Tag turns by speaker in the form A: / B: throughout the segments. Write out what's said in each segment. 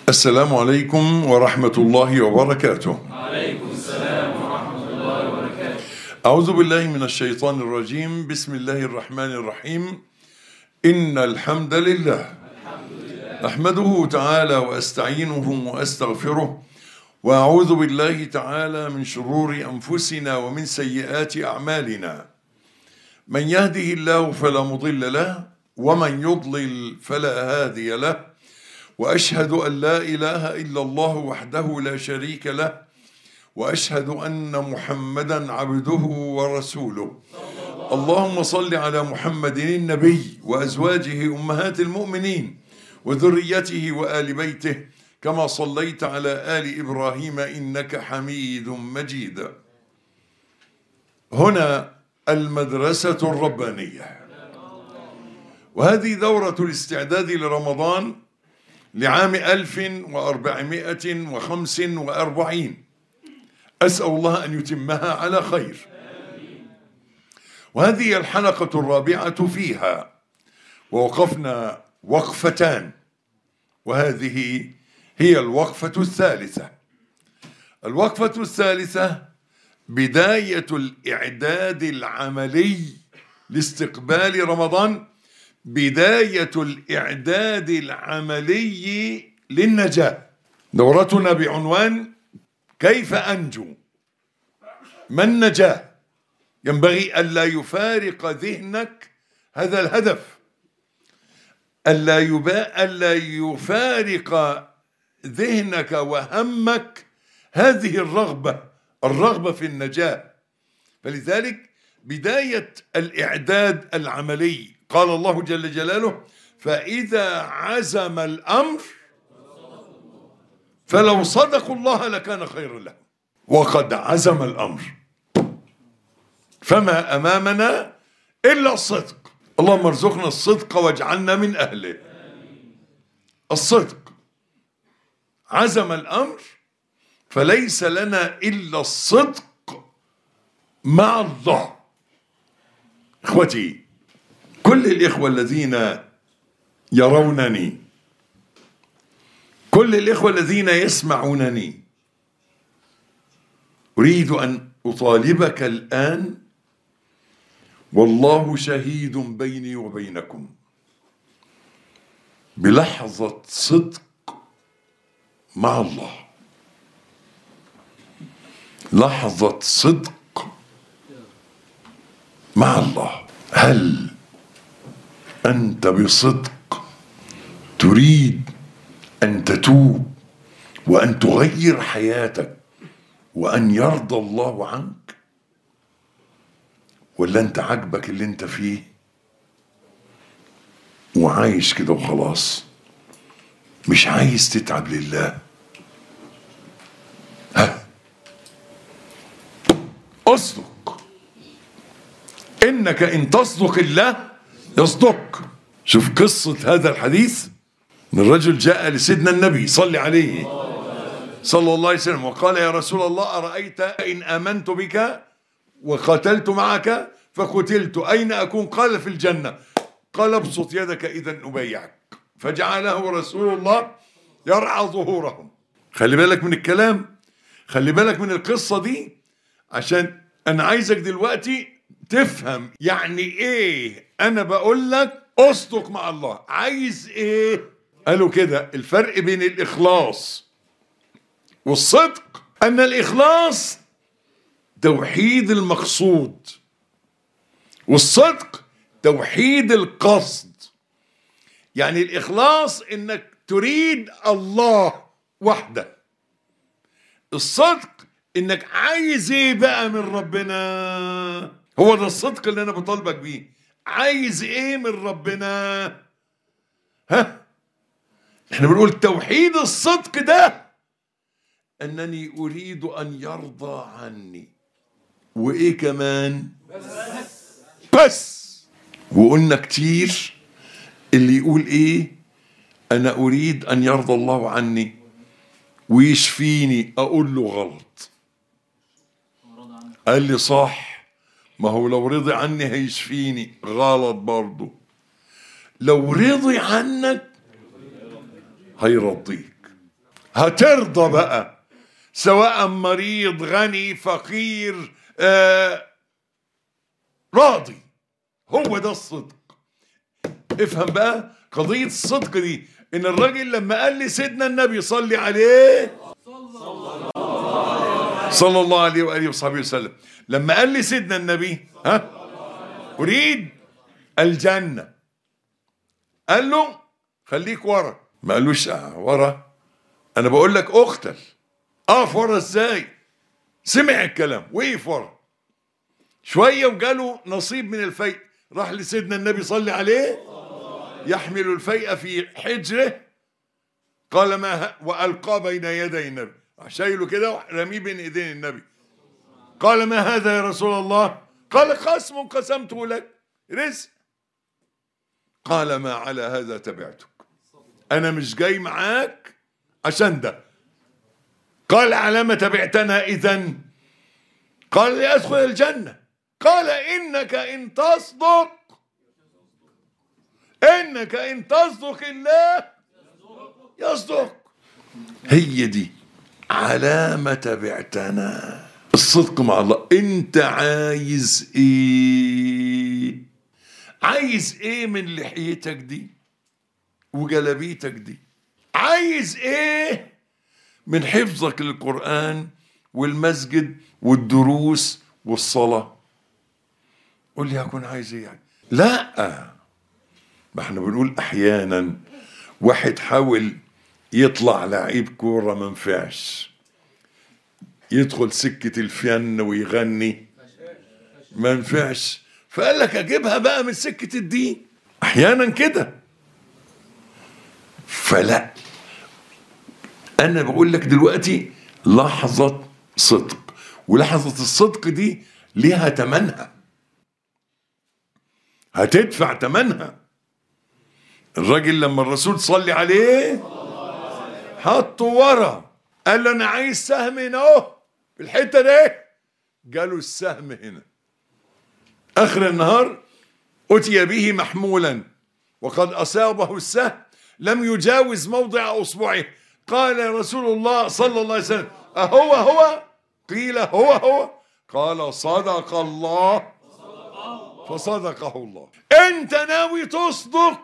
A: السلام عليكم ورحمة الله وبركاته
B: عليكم السلام ورحمة الله وبركاته
A: أعوذ بالله من الشيطان الرجيم بسم الله الرحمن الرحيم إن الحمد لله أحمده تعالى وأستعينه وأستغفره وأعوذ بالله تعالى من شرور أنفسنا ومن سيئات أعمالنا من يهده الله فلا مضل له ومن يضلل فلا هادي له واشهد ان لا اله الا الله وحده لا شريك له واشهد ان محمدا عبده ورسوله اللهم صل على محمد النبي وازواجه امهات المؤمنين وذريته وال بيته كما صليت على ال ابراهيم انك حميد مجيد هنا المدرسه الربانيه وهذه دوره الاستعداد لرمضان لعام ألف وأربعمائة وخمس وأربعين أسأل الله أن يتمها على خير وهذه الحلقة الرابعة فيها ووقفنا وقفتان وهذه هي الوقفة الثالثة الوقفة الثالثة بداية الإعداد العملي لاستقبال رمضان بداية الإعداد العملي للنجاة دورتنا بعنوان كيف أنجو ما النجاة ينبغي ألا يفارق ذهنك هذا الهدف ألا يبا ألا يفارق ذهنك وهمك هذه الرغبة الرغبة في النجاة فلذلك بداية الإعداد العملي قال الله جل جلاله فإذا عزم الأمر فلو صدقوا الله لكان خيرا لهم وقد عزم الأمر فما أمامنا إلا الصدق اللهم ارزقنا الصدق واجعلنا من أهله الصدق عزم الأمر فليس لنا إلا الصدق مع الله إخوتي كل الإخوة الذين يرونني كل الإخوة الذين يسمعونني أريد أن أطالبك الآن والله شهيد بيني وبينكم بلحظة صدق مع الله لحظة صدق مع الله هل أنت بصدق تريد أن تتوب وأن تغير حياتك وأن يرضى الله عنك ولا أنت عاجبك اللي أنت فيه وعايش كده وخلاص مش عايز تتعب لله ها اصدق انك ان تصدق الله يصدق شوف قصة هذا الحديث ان الرجل جاء لسيدنا النبي صلى عليه صلى الله عليه وسلم وقال يا رسول الله أرأيت إن آمنت بك وقتلت معك فقتلت أين أكون قال في الجنة قال ابسط يدك إذا أبايعك فجعله رسول الله يرعى ظهورهم خلي بالك من الكلام خلي بالك من القصة دي عشان أنا عايزك دلوقتي تفهم يعني ايه انا بقول لك اصدق مع الله عايز ايه قالوا كده الفرق بين الاخلاص والصدق ان الاخلاص توحيد المقصود والصدق توحيد القصد يعني الاخلاص انك تريد الله وحده الصدق انك عايز ايه بقى من ربنا هو ده الصدق اللي انا بطالبك بيه عايز ايه من ربنا ها احنا بنقول توحيد الصدق ده انني اريد ان يرضى عني وايه كمان بس بس وقلنا كتير اللي يقول ايه انا اريد ان يرضى الله عني ويشفيني اقول له غلط قال لي صح ما هو لو رضي عني هيشفيني غلط برضه لو رضي عنك هيرضيك هترضى بقى سواء مريض غني فقير آه راضي هو ده الصدق افهم بقى قضية الصدق دي ان الراجل لما قال لي سيدنا النبي صلي عليه صلى الله عليه وآله وصحبه وسلم لما قال لي سيدنا النبي ها أريد الجنة قال له خليك ورا ما قالوش آه ورا أنا بقول لك أختل أقف ورا إزاي سمع الكلام وقف ورا شوية وجاله نصيب من الفيء راح لسيدنا النبي صلى عليه يحمل الفيء في حجره قال ما ه... وألقى بين يدي النبي راح شايله كده ورميه بين ايدين النبي قال ما هذا يا رسول الله قال قسم قسمته لك رزق قال ما على هذا تبعتك انا مش جاي معاك عشان ده قال على ما تبعتنا اذا قال لأدخل الجنة قال إنك إن تصدق إنك إن تصدق الله يصدق هي دي علامة تبعتنا الصدق مع الله انت عايز ايه عايز ايه من لحيتك دي وجلبيتك دي عايز ايه من حفظك للقرآن والمسجد والدروس والصلاة قول لي هكون عايز ايه يعني لا ما احنا بنقول احيانا واحد حاول يطلع لعيب كورة ما نفعش يدخل سكة الفن ويغني ما نفعش فقال لك اجيبها بقى من سكة الدين احيانا كده فلا انا بقول لك دلوقتي لحظة صدق ولحظة الصدق دي ليها تمنها هتدفع تمنها الراجل لما الرسول صلي عليه حطه ورا قال له انا عايز سهم هنا اهو في الحته دي جاله السهم هنا اخر النهار اتي به محمولا وقد اصابه السهم لم يجاوز موضع اصبعه قال رسول الله صلى الله عليه وسلم اهو هو قيل هو هو قال صدق الله فصدقه الله انت ناوي تصدق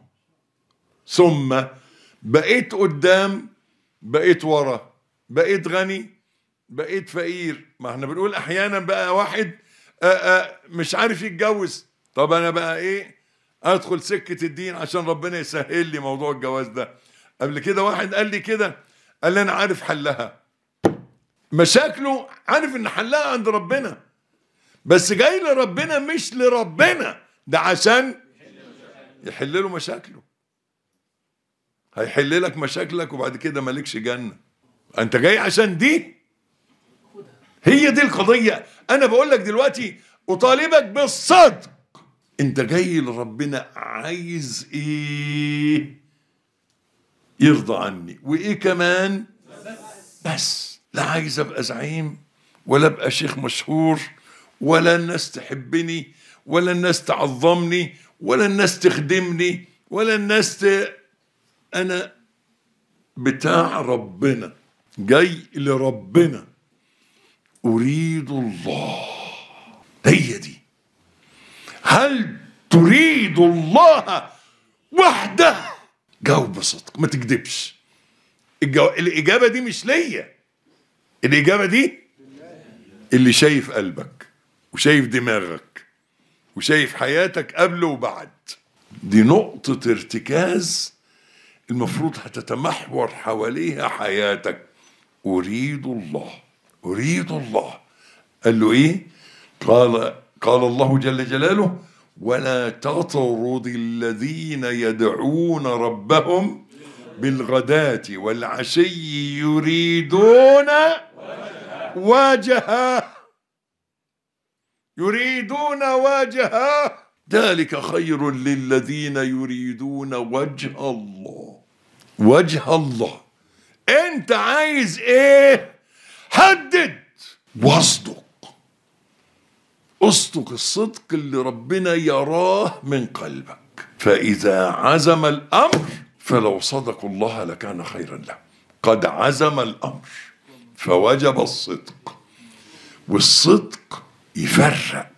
A: ثم بقيت قدام بقيت ورا بقيت غني بقيت فقير ما احنا بنقول احيانا بقى واحد آآ آآ مش عارف يتجوز طب انا بقى ايه ادخل سكة الدين عشان ربنا يسهل لي موضوع الجواز ده قبل كده واحد قال لي كده قال لي انا عارف حلها مشاكله عارف ان حلها عند ربنا بس جاي لربنا مش لربنا ده عشان يحل له مشاكله هيحل لك مشاكلك وبعد كده مالكش جنة انت جاي عشان دي هي دي القضية انا بقول لك دلوقتي اطالبك بالصدق انت جاي لربنا عايز ايه يرضى عني وايه كمان بس لا عايز ابقى زعيم ولا ابقى شيخ مشهور ولا الناس تحبني ولا الناس تعظمني ولا الناس تخدمني ولا الناس ت... انا بتاع ربنا جاي لربنا اريد الله هي دي هل تريد الله وحده جاوب بصدق ما تكذبش الجو... الاجابه دي مش ليا الاجابه دي اللي شايف قلبك وشايف دماغك وشايف حياتك قبل وبعد دي نقطه ارتكاز المفروض هتتمحور حواليها حياتك أريد الله أريد الله قال له إيه قال قال الله جل جلاله ولا تطرد الذين يدعون ربهم بالغداة والعشي يريدون وجهه يريدون وجهه ذلك خير للذين يريدون وجه الله وجه الله انت عايز ايه حدد واصدق اصدق الصدق اللي ربنا يراه من قلبك فاذا عزم الامر فلو صدقوا الله لكان خيرا له قد عزم الأمر فوجب الصدق والصدق يفرق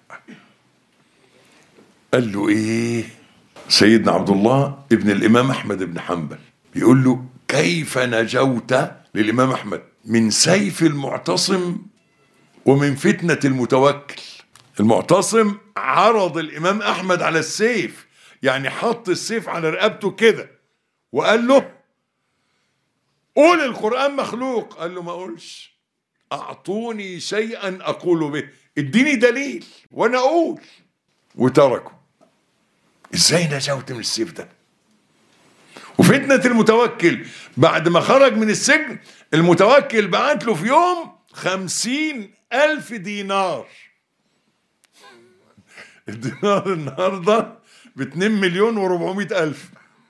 A: قال له ايه سيدنا عبد الله ابن الامام احمد بن حنبل بيقول له كيف نجوت للامام احمد من سيف المعتصم ومن فتنه المتوكل المعتصم عرض الامام احمد على السيف يعني حط السيف على رقبته كده وقال له قول القران مخلوق قال له ما اقولش اعطوني شيئا اقول به اديني دليل وانا اقول وتركه ازاي نجوت من السيف ده وفتنة المتوكل بعد ما خرج من السجن المتوكل بعت له في يوم خمسين ألف دينار الدينار النهاردة باتنين مليون وربعمائة ألف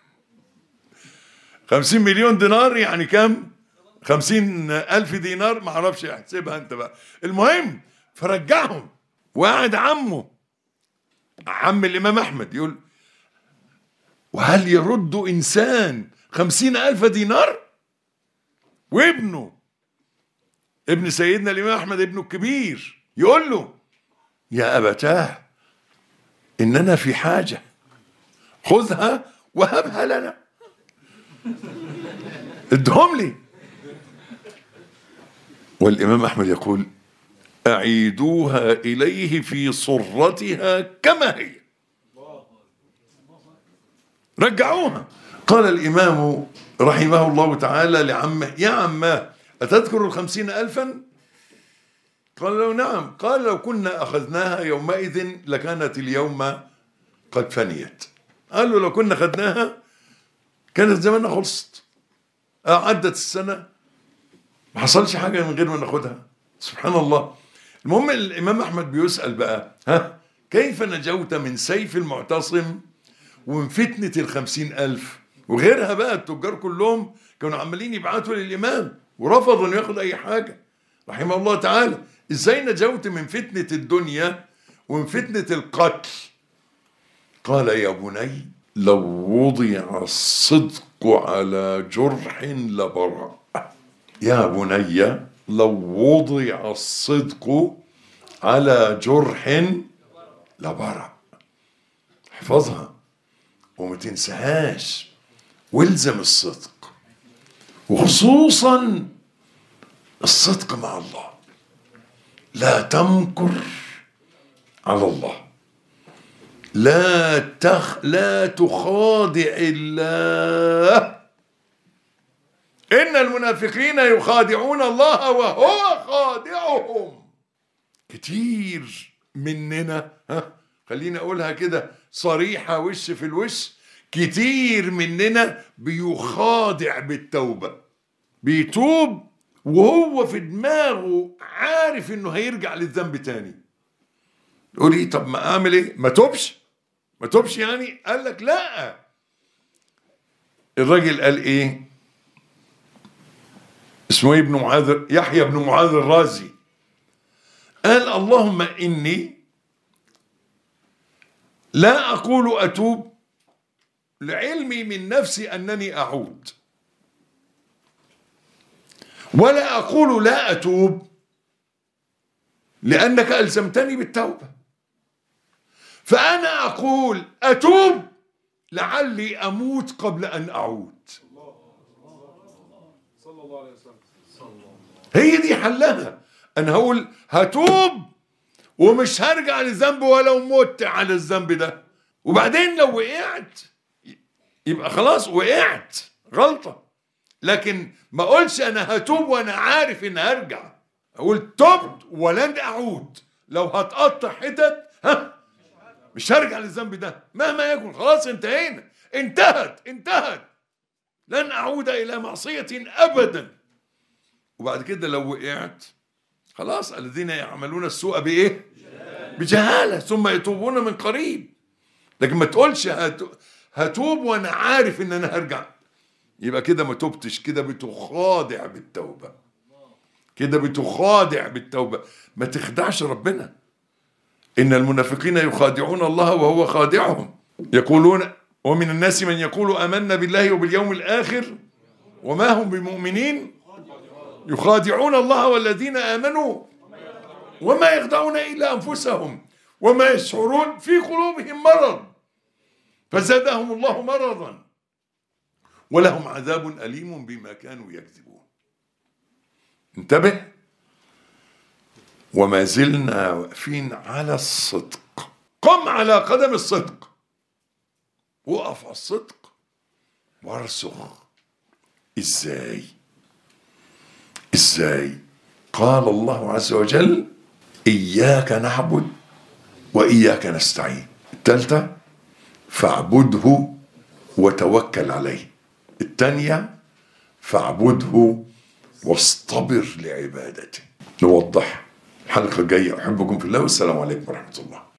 A: خمسين مليون دينار يعني كم خمسين ألف دينار معرفش احسبها انت بقى المهم فرجعهم وقعد عمه عم الإمام أحمد يقول وهل يرد إنسان خمسين ألف دينار وابنه ابن سيدنا الإمام أحمد ابنه الكبير يقول له يا أبتاه إننا في حاجة خذها وهبها لنا ادهم لي والإمام أحمد يقول أعيدوها إليه في صرتها كما هي رجعوها قال الإمام رحمه الله تعالى لعمه يا عماه أتذكر الخمسين ألفا قال له نعم قال لو كنا أخذناها يومئذ لكانت اليوم قد فنيت قال له لو كنا أخذناها كانت زماننا خلصت عدت السنة ما حصلش حاجة من غير ما ناخدها سبحان الله المهم الإمام أحمد بيسأل بقى ها كيف نجوت من سيف المعتصم ومن فتنة الخمسين ألف وغيرها بقى التجار كلهم كانوا عمالين يبعتوا للإمام ورفضوا أن ياخد أي حاجة رحمه الله تعالى إزاي نجوت من فتنة الدنيا ومن فتنة القتل قال يا بني لو وضع الصدق على جرح لبرأ يا بني لو وضع الصدق على جرح لبرأ احفظها وما تنساهاش والزم الصدق وخصوصا الصدق مع الله لا تمكر على الله لا تخ لا تخادع الله إن المنافقين يخادعون الله وهو خادعهم كتير مننا ها خليني أقولها كده صريحة وش في الوش كتير مننا بيخادع بالتوبة بيتوب وهو في دماغه عارف انه هيرجع للذنب تاني يقول ايه طب ما اعمل ايه ما توبش ما توبش يعني قال لك لا الراجل قال ايه اسمه ايه ابن معاذ يحيى بن معاذ الرازي قال اللهم اني لا اقول اتوب لعلمي من نفسي انني اعود ولا اقول لا اتوب لانك الزمتني بالتوبه فانا اقول اتوب لعلي اموت قبل ان اعود
B: صلى الله عليه وسلم
A: هي دي حلها انا هقول هتوب ومش هرجع للذنب ولو مت على الذنب ده وبعدين لو وقعت يبقى خلاص وقعت غلطة لكن ما اقولش انا هتوب وانا عارف ان هرجع اقول تبت ولن اعود لو هتقطع حتت ها مش هرجع للذنب ده مهما يكن خلاص انتهينا انتهت انتهت لن اعود الى معصية ابدا وبعد كده لو وقعت خلاص الذين يعملون السوء بايه بجهاله ثم يتوبون من قريب لكن ما تقولش هت- هتوب وانا عارف ان انا هرجع يبقى كده ما توبتش كده بتخادع بالتوبه كده بتخادع بالتوبه ما تخدعش ربنا ان المنافقين يخادعون الله وهو خادعهم يقولون ومن الناس من يقول امنا بالله وباليوم الاخر وما هم بمؤمنين يخادعون الله والذين آمنوا وما يخدعون إلا أنفسهم وما يشعرون في قلوبهم مرض فزادهم الله مرضا ولهم عذاب أليم بما كانوا يكذبون انتبه وما زلنا واقفين على الصدق قم على قدم الصدق وقف على الصدق وارسخ ازاي ازاي قال الله عز وجل اياك نعبد واياك نستعين الثالثه فاعبده وتوكل عليه الثانيه فاعبده واصطبر لعبادته نوضح الحلقه الجايه احبكم في الله والسلام عليكم ورحمه الله